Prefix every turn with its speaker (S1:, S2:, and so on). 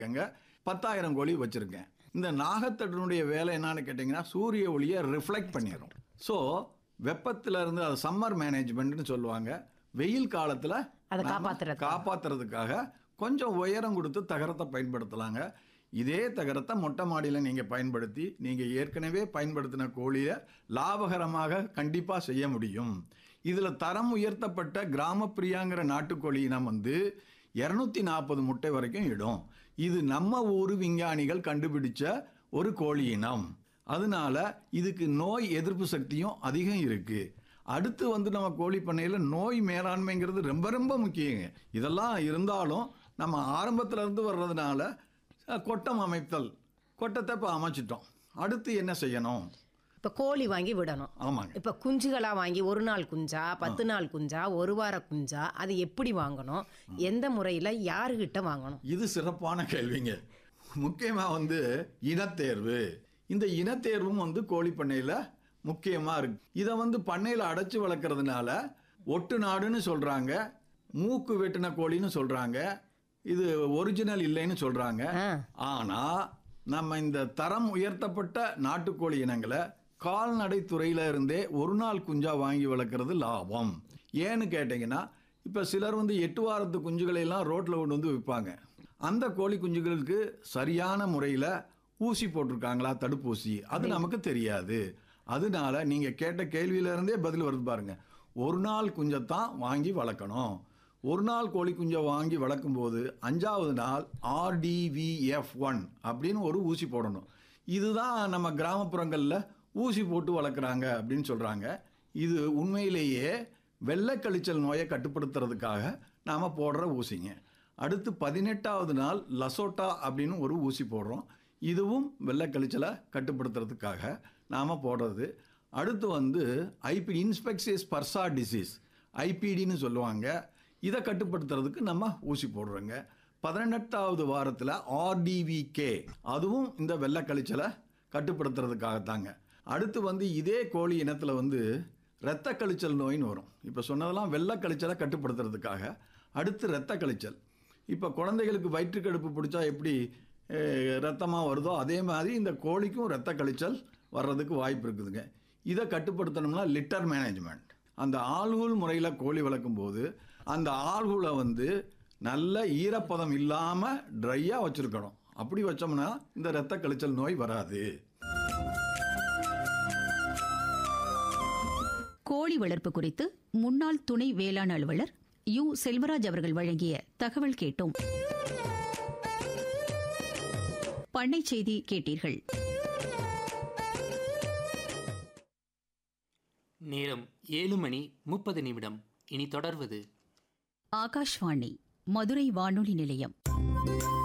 S1: எங்க பத்தாயிரம் கோழி வச்சிருக்கேன் இந்த நாகத்தட்டினுடைய வேலை என்னன்னு கேட்டிங்கன்னா சூரிய ஒளியை ரிஃப்ளெக்ட் பண்ணிடும் ஸோ வெப்பத்துல இருந்து அது சம்மர் மேனேஜ்மெண்ட்னு சொல்லுவாங்க வெயில் காலத்துல
S2: அதை
S1: நாம
S2: காப்பாத்துறது.
S1: காப்பாத்துறதுக்காக கொஞ்சம் உயரம் கொடுத்து தகரத்தை பயன்படுத்தலாங்க இதே தகரத்தை மொட்டை மாடியில் நீங்கள் பயன்படுத்தி நீங்கள் ஏற்கனவே பயன்படுத்தின கோழியை லாபகரமாக கண்டிப்பாக செய்ய முடியும் இதில் தரம் உயர்த்தப்பட்ட கிராமப்பிரியாங்கிற நாட்டுக்கோழி இனம் வந்து இரநூத்தி நாற்பது முட்டை வரைக்கும் இடும் இது நம்ம ஊர் விஞ்ஞானிகள் கண்டுபிடிச்ச ஒரு கோழி இனம் அதனால இதுக்கு நோய் எதிர்ப்பு சக்தியும் அதிகம் இருக்கு அடுத்து வந்து நம்ம கோழி பண்ணையில் நோய் மேலாண்மைங்கிறது ரொம்ப ரொம்ப முக்கியங்க இதெல்லாம் இருந்தாலும் நம்ம ஆரம்பத்துல இருந்து வர்றதுனால அஹ், கொட்டம் அமைத்தல் கொட்டத்தை இப்போ அமைச்சிட்டோம் அடுத்து என்ன செய்யணும்
S2: இப்ப கோழி வாங்கி விடணும்
S1: ஆமாங்க
S2: இப்ப குஞ்சுகளா வாங்கி ஒரு நாள் குஞ்சா பத்து நாள் குஞ்சா ஒரு வார குஞ்சா அது எப்படி வாங்கணும் எந்த முறையில யாருகிட்ட வாங்கணும்
S1: இது சிறப்பான கேள்விங்க முக்கியமாக வந்து இனத்தேர்வு இந்த இனத்தேர்வும் வந்து கோழி பண்ணையில் முக்கியமாக இருக்கு இதை வந்து பண்ணையில் அடைச்சி வளர்க்குறதுனால ஒட்டு நாடுன்னு சொல்கிறாங்க மூக்கு வெட்டின கோழின்னு சொல்கிறாங்க இது ஒரிஜினல் இல்லைன்னு சொல்கிறாங்க
S2: ஆ,
S1: ஆனால் நம்ம இந்த தரம் உயர்த்தப்பட்ட நாட்டுக்கோழி இனங்களை கால்நடை துறையில இருந்தே ஒரு நாள் குஞ்சா வாங்கி வளர்க்குறது லாபம் ஏன்னு கேட்டிங்கன்னா இப்போ சிலர் வந்து எட்டு வாரத்து குஞ்சுகளை எல்லாம் ரோட்டில் கொண்டு வந்து விற்பாங்க அந்த கோழி குஞ்சுகளுக்கு சரியான முறையில் ஊசி போட்டிருக்காங்களா தடுப்பூசி அது நமக்கு தெரியாது அதனால நீங்கள் கேட்ட கேள்வியில இருந்தே பதில் வருது பாருங்க ஒரு நாள் குஞ்சத்தான் வாங்கி வளர்க்கணும் ஒரு நாள் கோழி குஞ்சை வாங்கி வளர்க்கும் போது அஞ்சாவது நாள் ஆர்டிவிஎஃப் ஒன் அப்படின்னு ஒரு ஊசி போடணும் இதுதான் நம்ம கிராமப்புறங்களில் ஊசி போட்டு வளர்க்குறாங்க அப்படின்னு சொல்கிறாங்க இது உண்மையிலேயே வெள்ளை கழிச்சல் நோயை கட்டுப்படுத்துறதுக்காக நாம் போடுற ஊசிங்க அடுத்து பதினெட்டாவது நாள் லசோட்டா அப்படின்னு ஒரு ஊசி போடுறோம் இதுவும் வெள்ளை கழிச்சலை கட்டுப்படுத்துறதுக்காக நாம் போடுறது அடுத்து வந்து ஐபி இன்ஸ்பெக்சியஸ் பர்சா டிசீஸ் ஐபிடின்னு சொல்லுவாங்க இதை கட்டுப்படுத்துறதுக்கு நம்ம ஊசி போடுறோங்க பதினெட்டாவது வாரத்தில் ஆர்டிவிகே அதுவும் இந்த வெள்ளை கழிச்சலை கட்டுப்படுத்துறதுக்காகத்தாங்க அடுத்து வந்து இதே கோழி இனத்தில் வந்து இரத்த கழிச்சல் நோயின்னு வரும் இப்போ சொன்னதெல்லாம் வெள்ளை கழிச்சலை கட்டுப்படுத்துறதுக்காக அடுத்து இரத்த கழிச்சல் இப்போ குழந்தைகளுக்கு வயிற்றுக்கடுப்பு பிடிச்சா எப்படி ரத்தமாக வருதோ அதே மாதிரி இந்த கோழிக்கும் இரத்த கழிச்சல் வர்றதுக்கு வாய்ப்பு இருக்குதுங்க இதை கட்டுப்படுத்தணும்னா லிட்டர் மேனேஜ்மெண்ட் அந்த ஆள்கூல் முறையில் கோழி வளர்க்கும் போது அந்த ஆள்கூலை வந்து நல்ல ஈரப்பதம் இல்லாமல் ட்ரையாக வச்சுருக்கணும் அப்படி வச்சோம்னா இந்த இரத்த கழிச்சல் நோய் வராது
S3: கோழி வளர்ப்பு குறித்து முன்னாள் துணை வேளாண் அலுவலர் யு செல்வராஜ் அவர்கள் வழங்கிய தகவல் கேட்டோம் பண்ணை செய்தி கேட்டீர்கள்
S4: நேரம் ஏழு மணி முப்பது நிமிடம் இனி தொடர்வது
S3: ஆகாஷ்வாணி மதுரை வானொலி நிலையம்